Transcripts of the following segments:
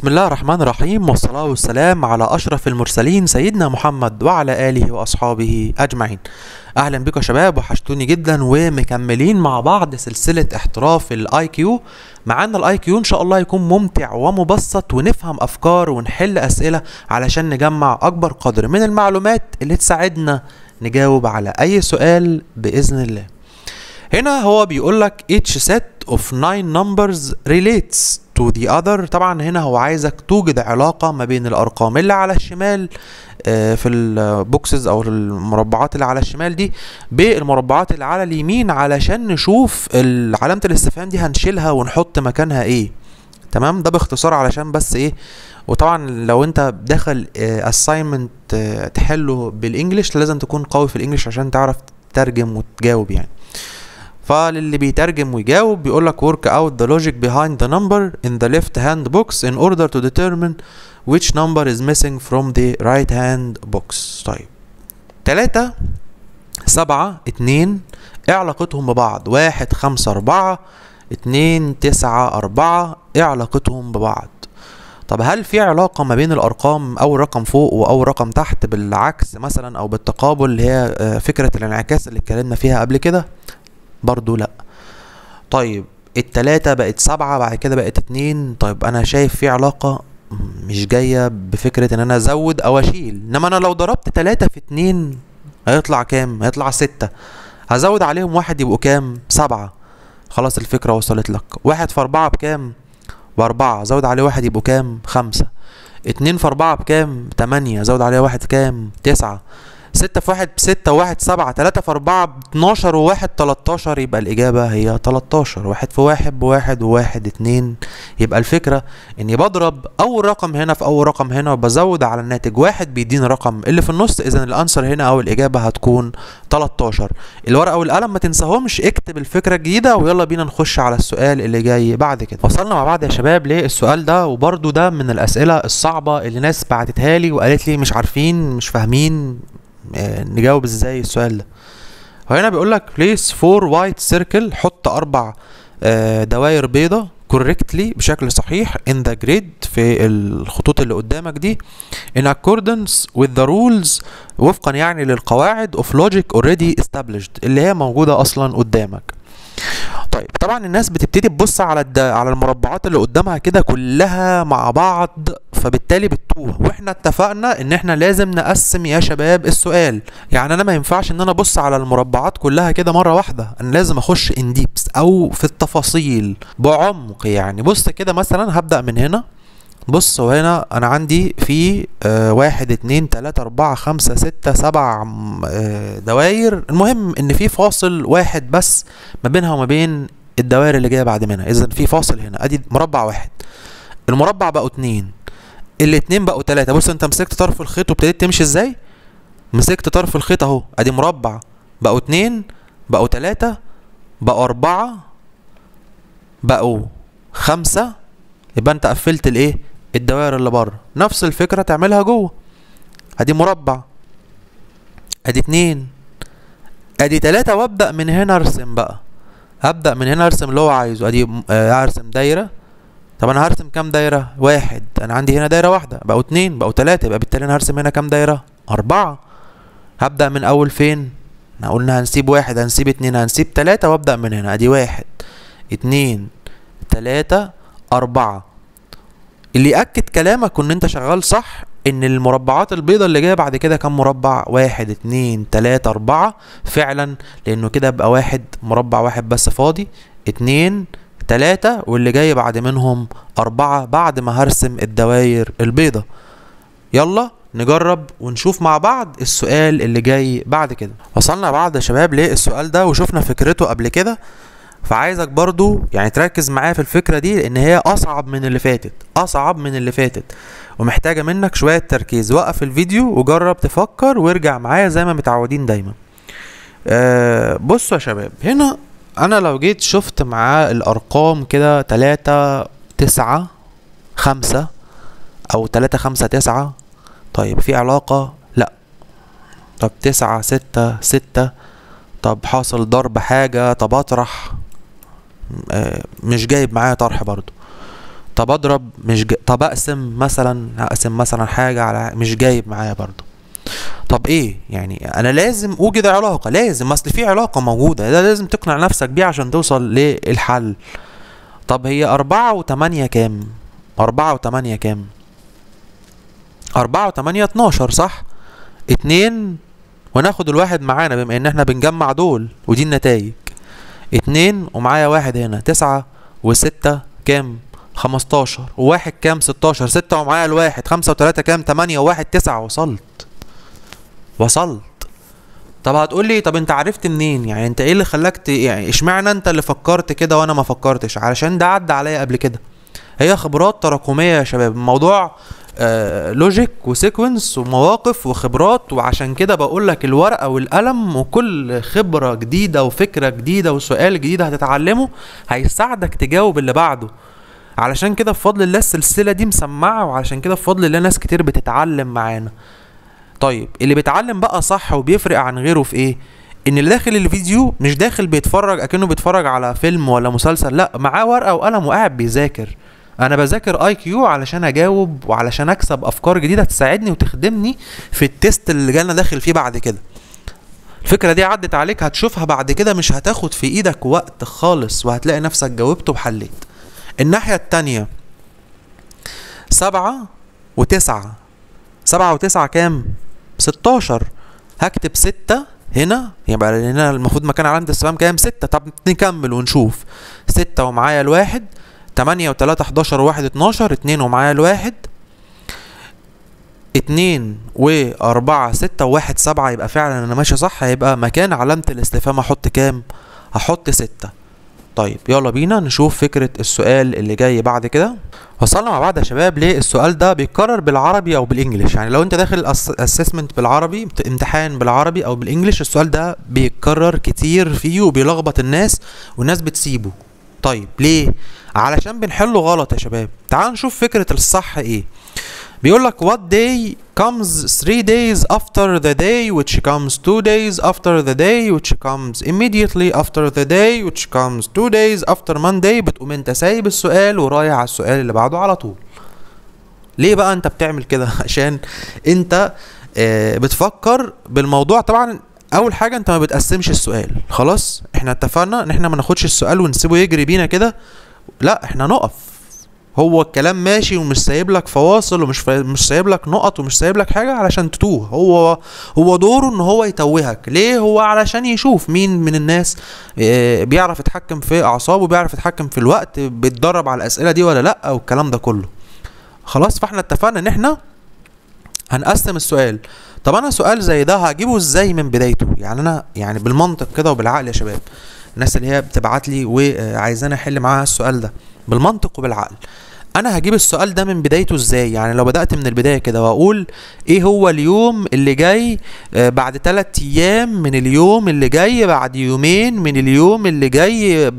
بسم الله الرحمن الرحيم والصلاة والسلام على أشرف المرسلين سيدنا محمد وعلى آله وأصحابه أجمعين أهلا بكم يا شباب وحشتوني جدا ومكملين مع بعض سلسلة احتراف الاي كيو معانا الاي كيو إن شاء الله يكون ممتع ومبسط ونفهم أفكار ونحل أسئلة علشان نجمع أكبر قدر من المعلومات اللي تساعدنا نجاوب على أي سؤال بإذن الله هنا هو بيقول لك each set of nine numbers relates to the other طبعا هنا هو عايزك توجد علاقة ما بين الأرقام اللي على الشمال آه، في البوكسز أو المربعات اللي على الشمال دي بالمربعات اللي على اليمين علشان نشوف ال- علامة الاستفهام دي هنشيلها ونحط مكانها ايه تمام ده باختصار علشان بس ايه وطبعا لو انت داخل اساينمنت تحله بالانجلش لازم تكون قوي في الانجليش عشان تعرف تترجم وتجاوب يعني فللي بيترجم ويجاوب بيقول لك work out the logic behind the number in the left hand box in order to determine which number is missing from the right hand box طيب تلاتة سبعة اتنين ايه علاقتهم ببعض واحد خمسة أربعة اتنين تسعة أربعة ايه علاقتهم ببعض طب هل في علاقة ما بين الأرقام أول رقم فوق وأول رقم تحت بالعكس مثلا أو بالتقابل اللي هي آه، فكرة الانعكاس اللي اتكلمنا فيها قبل كده برضو لا طيب التلاتة بقت سبعة بعد كده بقت اتنين طيب انا شايف في علاقة مش جاية بفكرة ان انا ازود او اشيل انما انا لو ضربت تلاتة في اتنين هيطلع كام هيطلع ستة هزود عليهم واحد يبقوا كام سبعة خلاص الفكرة وصلت لك واحد في اربعة بكام باربعة زود عليه واحد يبقوا كام خمسة اتنين في اربعة بكام تمانية زود عليه واحد كام تسعة ستة في واحد بستة وواحد سبعة تلاتة في أربعة باتناشر وواحد تلاتاشر يبقى الإجابة هي تلاتاشر واحد في واحد بواحد وواحد اتنين يبقى الفكرة إني بضرب أول رقم هنا في أول رقم هنا وبزود على الناتج واحد بيديني الرقم اللي في النص إذا الأنسر هنا أو الإجابة هتكون تلاتاشر الورقة والقلم ما تنساهمش اكتب الفكرة الجديدة ويلا بينا نخش على السؤال اللي جاي بعد كده وصلنا مع بعض يا شباب للسؤال ده وبرده ده من الأسئلة الصعبة اللي ناس بعتتها لي وقالت لي مش عارفين مش فاهمين آه، نجاوب ازاي السؤال ده هنا بيقول لك place four white circle حط اربع آه، دواير بيضة correctly بشكل صحيح in the grid في الخطوط اللي قدامك دي in accordance with the rules وفقا يعني للقواعد of logic already established اللي هي موجودة اصلا قدامك طيب طبعا الناس بتبتدي تبص على الد... على المربعات اللي قدامها كده كلها مع بعض فبالتالي بتتوه واحنا اتفقنا ان احنا لازم نقسم يا شباب السؤال يعني انا ما ينفعش ان انا ابص على المربعات كلها كده مره واحده انا لازم اخش ان ديبس او في التفاصيل بعمق يعني بص كده مثلا هبدا من هنا بص وهنا انا عندي في آه واحد اتنين تلاتة اربعة خمسة ستة سبع م- آه دواير المهم ان في فاصل واحد بس ما بينها وما بين الدوائر اللي جايه بعد منها اذا في فاصل هنا ادي مربع واحد المربع بقوا اتنين الاتنين بقوا تلاتة بص انت مسكت طرف الخيط وابتديت تمشي ازاي مسكت طرف الخيط اهو ادي مربع بقوا اتنين بقوا تلاتة بقوا اربعة بقوا خمسة يبقى انت قفلت الايه الدوائر اللي بره نفس الفكرة تعملها جوه ادي مربع ادي اتنين ادي تلاتة وابدأ من هنا ارسم بقى هبدأ من هنا ارسم اللي هو عايزه ادي م- آه، هرسم دايرة طب انا هرسم كام دايرة واحد انا عندي هنا دايرة واحدة بقوا اتنين بقوا تلاتة يبقى بالتالي انا هرسم هنا كام دايرة اربعة هبدأ من اول فين احنا قلنا هنسيب واحد هنسيب اتنين هنسيب تلاتة وابدأ من هنا ادي واحد اتنين تلاتة اربعة اللي يأكد كلامك ان انت شغال صح ان المربعات البيضة اللي جاية بعد كده كام مربع واحد اتنين تلاتة اربعة فعلا لانه كده بقى واحد مربع واحد بس فاضي اتنين تلاتة واللي جاي بعد منهم اربعة بعد ما هرسم الدواير البيضة يلا نجرب ونشوف مع بعض السؤال اللي جاي بعد كده وصلنا بعض يا شباب للسؤال ده وشفنا فكرته قبل كده فعايزك برضو يعني تركز معايا في الفكرة دي لان هي اصعب من اللي فاتت اصعب من اللي فاتت ومحتاجة منك شوية تركيز وقف الفيديو وجرب تفكر وارجع معايا زي ما متعودين دايما آه بصوا يا شباب هنا انا لو جيت شفت معاه الارقام كده تلاتة تسعة خمسة او تلاتة خمسة تسعة طيب في علاقة لا طب تسعة ستة ستة طب حاصل ضرب حاجة طب اطرح آه، مش جايب معايا طرح برضو طب اضرب مش ج... طب اقسم مثلا اقسم مثلا حاجة على مش جايب معايا برضو طب ايه يعني انا لازم اوجد علاقة لازم اصل في علاقة موجودة ده لازم تقنع نفسك بيه عشان توصل للحل طب هي أربعة وتمانية كام أربعة وتمانية كام أربعة وتمانية اتناشر صح اتنين وناخد الواحد معانا بما ان احنا بنجمع دول ودي النتائج اتنين ومعايا واحد هنا تسعة وستة كام خمستاشر وواحد كام ستاشر ستة ومعايا الواحد خمسة وتلاتة كام تمانية وواحد تسعة وصلت وصلت طب هتقول لي طب انت عرفت منين يعني انت ايه اللي خلاك ت... يعني اشمعنى انت اللي فكرت كده وانا ما فكرتش علشان ده عدى عليا قبل كده هي خبرات تراكميه يا شباب الموضوع آه لوجيك وسيكونس ومواقف وخبرات وعشان كده بقول لك الورقه والقلم وكل خبره جديده وفكره جديده وسؤال جديد هتتعلمه هيساعدك تجاوب اللي بعده علشان كده بفضل الله السلسله دي مسمعه وعشان كده بفضل الله ناس كتير بتتعلم معانا طيب اللي بيتعلم بقى صح وبيفرق عن غيره في ايه ان اللي داخل الفيديو مش داخل بيتفرج اكنه بيتفرج على فيلم ولا مسلسل لا معاه ورقه وقلم وقاعد بيذاكر انا بذاكر اي كيو علشان اجاوب وعلشان اكسب افكار جديده تساعدني وتخدمني في التيست اللي جانا داخل فيه بعد كده الفكره دي عدت عليك هتشوفها بعد كده مش هتاخد في ايدك وقت خالص وهتلاقي نفسك جاوبت وحليت الناحيه التانية سبعة وتسعة سبعة وتسعة كام؟ ستاشر هكتب ستة هنا يبقى هنا المفروض مكان علامة السلام كام؟ ستة طب نكمل ونشوف ستة ومعايا الواحد تمانية وتلاتة حداشر وواحد اتناشر اتنين ومعايا الواحد اتنين واربعة ستة وواحد سبعة يبقى فعلا انا ماشي صح هيبقى مكان علامة الاستفهام احط كام؟ هحط ستة طيب يلا بينا نشوف فكرة السؤال اللي جاي بعد كده وصلنا مع بعض يا شباب ليه السؤال ده بيتكرر بالعربي او بالانجلش يعني لو انت داخل اسسمنت بالعربي امتحان بالعربي او بالانجلش السؤال ده بيتكرر كتير فيه وبيلخبط الناس والناس بتسيبه طيب ليه علشان بنحله غلط يا شباب تعال نشوف فكرة الصح ايه بيقول لك what day comes three days after the day which comes two days after the day which comes immediately after the day which comes two days after Monday بتقوم انت سايب السؤال ورايح على السؤال اللي بعده على طول ليه بقى انت بتعمل كده عشان انت آه بتفكر بالموضوع طبعا اول حاجه انت ما بتقسمش السؤال خلاص احنا اتفقنا ان احنا ما ناخدش السؤال ونسيبه يجري بينا كده لا احنا نقف هو الكلام ماشي ومش سايب لك فواصل ومش فا... مش سايب لك نقط ومش سايب لك حاجه علشان تتوه هو هو دوره ان هو يتوهك ليه هو علشان يشوف مين من الناس اه بيعرف يتحكم في اعصابه بيعرف يتحكم في الوقت بيتدرب على الاسئله دي ولا لا والكلام ده كله خلاص فاحنا اتفقنا ان احنا هنقسم السؤال طب انا سؤال زي ده هجيبه ازاي من بدايته يعني انا يعني بالمنطق كده وبالعقل يا شباب الناس اللي هي بتبعت لي وعايزاني احل معاها السؤال ده بالمنطق وبالعقل انا هجيب السؤال ده من بدايته ازاي يعني لو بدات من البدايه كده واقول ايه هو اليوم اللي جاي آه بعد 3 ايام من اليوم اللي جاي بعد يومين من اليوم اللي جاي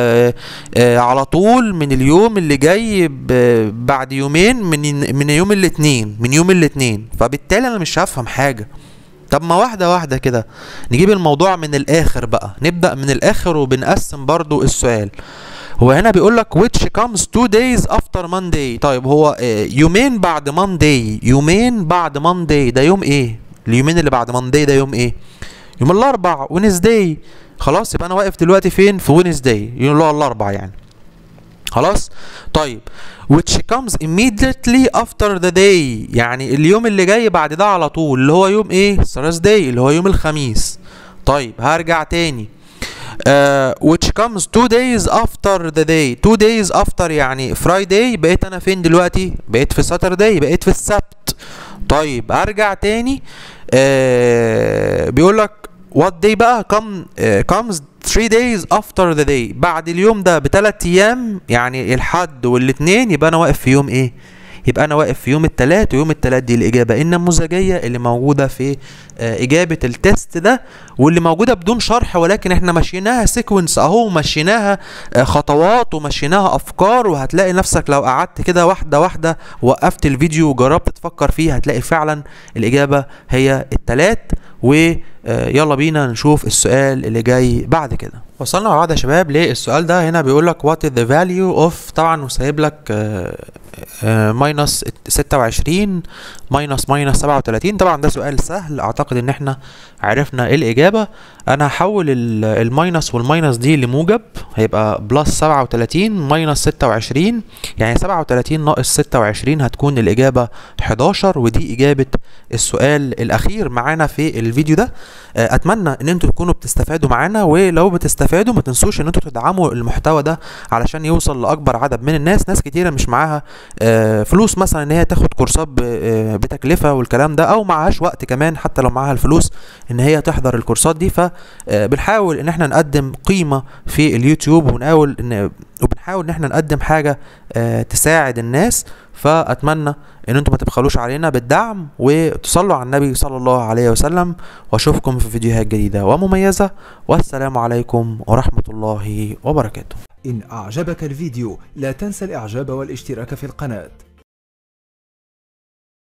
آه على طول من اليوم اللي جاي بعد يومين من من يوم الاثنين من يوم الاثنين فبالتالي انا مش هفهم حاجه طب ما واحدة واحدة كده نجيب الموضوع من الآخر بقى نبدأ من الآخر وبنقسم برضو السؤال هو هنا بيقول لك which comes two days after Monday طيب هو يومين بعد Monday يومين بعد Monday ده يوم ايه اليومين اللي بعد Monday ده يوم ايه يوم الاربع Wednesday خلاص يبقى انا واقف دلوقتي فين في Wednesday يوم اللي هو الاربع يعني خلاص طيب which comes immediately after the day يعني اليوم اللي جاي بعد ده على طول اللي هو يوم ايه Thursday اللي هو يوم الخميس طيب هرجع تاني uh, which comes two days after the day two days after يعني Friday بقيت انا فين دلوقتي بقيت في Saturday بقيت في السبت طيب ارجع تاني uh, بيقول لك what day بقى come uh, comes three days after the day بعد اليوم ده بثلاث ايام يعني الحد والاثنين يبقى انا واقف في يوم ايه يبقى انا واقف في يوم الثلاث ويوم الثلاث دي الاجابه النموذجيه اللي موجوده في آه، اجابه التست ده واللي موجوده بدون شرح ولكن احنا مشيناها سيكونس اهو مشيناها آه، خطوات ومشيناها افكار وهتلاقي نفسك لو قعدت كده واحده واحده وقفت الفيديو وجربت تفكر فيه هتلاقي فعلا الاجابه هي التلات ويلا بينا نشوف السؤال اللي جاي بعد كده وصلنا مع بعض يا شباب للسؤال ده هنا بيقول لك what is the value of طبعا وسايب لك ماينس 26 ماينس ماينس 37 طبعا ده سؤال سهل اعتقد ان احنا عرفنا ايه الاجابه انا هحول ال- الماينس والماينس دي لموجب هيبقى بلس 37 ماينس 26 يعني 37 ناقص 26 هتكون الاجابه 11 ودي اجابه السؤال الاخير معانا في الفيديو ده آه، اتمنى ان انتوا تكونوا بتستفادوا معانا ولو بتستفادوا ما تنسوش ان انتوا تدعموا المحتوى ده علشان يوصل لاكبر عدد من الناس ناس كتيره مش معاها آه، فلوس مثلا ان هي تاخد كورسات ب- آه، بتكلفه والكلام ده او معهاش وقت كمان حتى لو معاها الفلوس ان هي تحضر الكورسات دي فبنحاول ان احنا نقدم قيمه في اليوتيوب ونحاول ان وبنحاول ان احنا نقدم حاجه آه، تساعد الناس فاتمنى ان انتم ما تبخلوش علينا بالدعم وتصلوا على النبي صلى الله عليه وسلم واشوفكم في فيديوهات جديده ومميزه والسلام عليكم ورحمه الله وبركاته إن أعجبك الفيديو لا تنسى الإعجاب والاشتراك في القناة